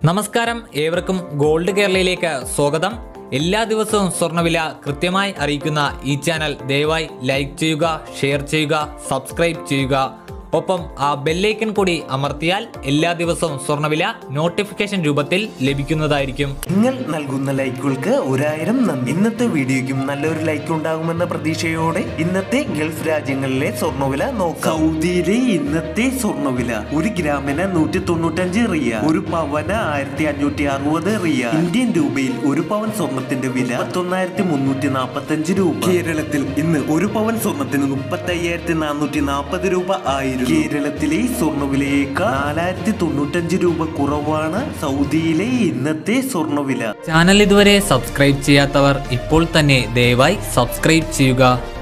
നമസ്കാരം ഏവർക്കും ഗോൾഡ് കേരളയിലേക്ക് സ്വാഗതം എല്ലാ ദിവസവും സ്വർണ്ണവില കൃത്യമായി അറിയിക്കുന്ന ഈ ചാനൽ ദയവായി ലൈക്ക് ചെയ്യുക ഷെയർ ചെയ്യുക സബ്സ്ക്രൈബ് ചെയ്യുക ഒപ്പം ആ ബെല്ലൈക്കൺ കൂടി അമർത്തിയാൽ എല്ലാ ദിവസവും സ്വർണ്ണവില നോട്ടിഫിക്കേഷൻ രൂപത്തിൽ ലഭിക്കുന്നതായിരിക്കും നിങ്ങൾ നൽകുന്ന ലൈക്കുകൾക്ക് ഒരായിരം നന്ദി ഇന്നത്തെ വീഡിയോയ്ക്കും നല്ലൊരു ലൈക്ക് ഉണ്ടാകുമെന്ന പ്രതീക്ഷയോടെ ഇന്നത്തെ ഗൾഫ് രാജ്യങ്ങളിലെ സ്വർണ്ണവില നോക്കാം സൗദിയിലെ ഇന്നത്തെ സ്വർണ്ണവില ഒരു ഗ്രാമിന് നൂറ്റി തൊണ്ണൂറ്റഞ്ച് റിയ ഒരു പവന് ആയിരത്തി അഞ്ഞൂറ്റി അറുപത് റിയ ഇന്ത്യൻ രൂപയിൽ ഒരു പവൻ സ്വർണത്തിന്റെ വില പത്തൊന്നായിരത്തി മുന്നൂറ്റി നാൽപ്പത്തി അഞ്ച് രൂപ കേരളത്തിൽ ഇന്ന് ഒരു പവൻ സ്വർണത്തിന് മുപ്പത്തി അയ്യായിരത്തി നാനൂറ്റി നാൽപ്പത് രൂപ ആയിരുന്നു കേരളത്തിലെ സ്വർണ്ണവിലയേക്കാൾ നാലായിരത്തി തൊണ്ണൂറ്റഞ്ച് രൂപ കുറവാണ് സൗദിയിലെ ഇന്നത്തെ സ്വർണ്ണവില ചാനൽ ഇതുവരെ സബ്സ്ക്രൈബ് ചെയ്യാത്തവർ ഇപ്പോൾ തന്നെ ദയവായി സബ്സ്ക്രൈബ് ചെയ്യുക